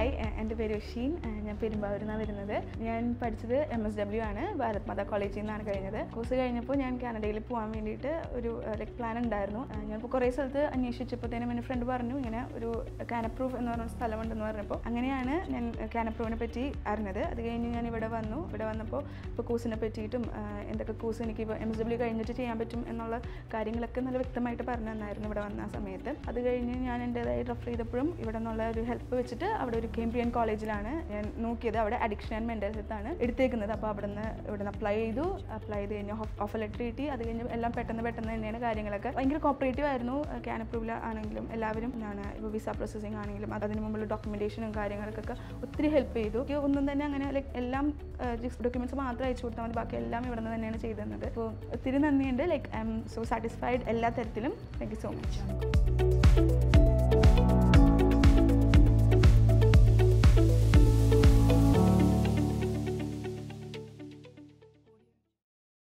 hi A- എൻ്റെ പേര് Sheen ഏഹ് ഞാൻ പെരുമ്പാവൂരിൽ നിന്നാണ് വരുന്നത് ഞാൻ പഠിച്ചത് എം എസ് ഡബ്ല്യു ആണ് ഭാരത് മാതാ കോളേജിൽ നിന്നാണ് കഴിഞ്ഞത് കോഴ്സ് കഴിഞ്ഞപ്പോൾ ഞാൻ കാനഡയിൽ പോകാൻ വേണ്ടിയിട്ട് ഒരു ലൈക്ക് പ്ലാൻ ഉണ്ടായിരുന്നു ഏഹ് ഞാനിപ്പോൾ കുറേ സ്ഥലത്ത് അന്വേഷിച്ചപ്പോഴത്തേനും എൻ്റെ ഫ്രണ്ട് പറഞ്ഞു ഇങ്ങനെ ഒരു കാനപ്രൂഫ് എന്ന് പറഞ്ഞ സ്ഥലമുണ്ടെന്ന് പറഞ്ഞപ്പോൾ അങ്ങനെയാണ് ഞാൻ കാനപ്രൂവിനെ പറ്റി അറിഞ്ഞത് അത് കഴിഞ്ഞ് ഞാൻ ഇവിടെ വന്നു ഇവിടെ വന്നപ്പോൾ ഇപ്പോൾ കോഴ്സിനെ പറ്റിയിട്ടും ഏഹ് എന്തൊക്കെ കോഴ്സ് എനിക്ക് ഇപ്പോൾ എം എസ് ഡബ്ല്യു കഴിഞ്ഞിട്ട് ചെയ്യാൻ പറ്റും എന്നുള്ള കാര്യങ്ങളൊക്കെ നല്ല വ്യക്തമായിട്ട് പറഞ്ഞു തന്നായിരുന്നു ഇവിടെ വന്ന ആ സമയത്ത് അത് കഴിഞ്ഞ് ഞാൻ എൻ്റെതായി റെഫർ ചെയ്തപ്പോഴും ഇവിടെ നിന്നുള്ള ഒരു ഹെൽപ്പ് വെച്ചിട്ട് അവിടെ ഒരു കേംബ്രിയൻ കോളേജിലാണ് ഞാൻ നോക്കിയത് അവിടെ അഡിക്ഷൻ ആൻഡ് മെൻ്റൽ ഹെൽത്ത് ആണ് എടുത്തേക്കുന്നത് അപ്പോൾ അവിടെ നിന്ന് ഇവിടെ നിന്ന് അപ്ലൈ ചെയ്തു അപ്ലൈ ചെയ്ത് കഴിഞ്ഞ് ഓഫർ ലെറ്റർ കിട്ടി അത് കഴിഞ്ഞ് എല്ലാം പെട്ടെന്ന് പെട്ടെന്ന് തന്നെയാണ് കാര്യങ്ങളൊക്കെ ഭയങ്കര കോപ്പറേറ്റീവ് ആയിരുന്നു ക്യാൻ അപ്രൂവൽ ആണെങ്കിലും എല്ലാവരും ആണ് ഇപ്പോൾ വിസ പ്രോസസ്സിംഗ് ആണെങ്കിലും അതിന് മുമ്പുള്ള ഡോക്യുമെൻറ്റേഷനും കാര്യങ്ങൾക്കൊക്കെ ഒത്തിരി ഹെൽപ്പ് ചെയ്തു എനിക്ക് ഒന്നും തന്നെ അങ്ങനെ ലൈക്ക് എല്ലാം ഡോക്യുമെൻറ്റ്സ് മാത്രം അയച്ചു കൊടുത്താൽ മതി ബാക്കി എല്ലാം ഇവിടെ നിന്ന് തന്നെയാണ് ചെയ്തു തന്നത് അപ്പോൾ ഒത്തിരി നന്ദിയുണ്ട് like I'm so satisfied എല്ലാ തരത്തിലും താങ്ക് യു സോ മച്ച്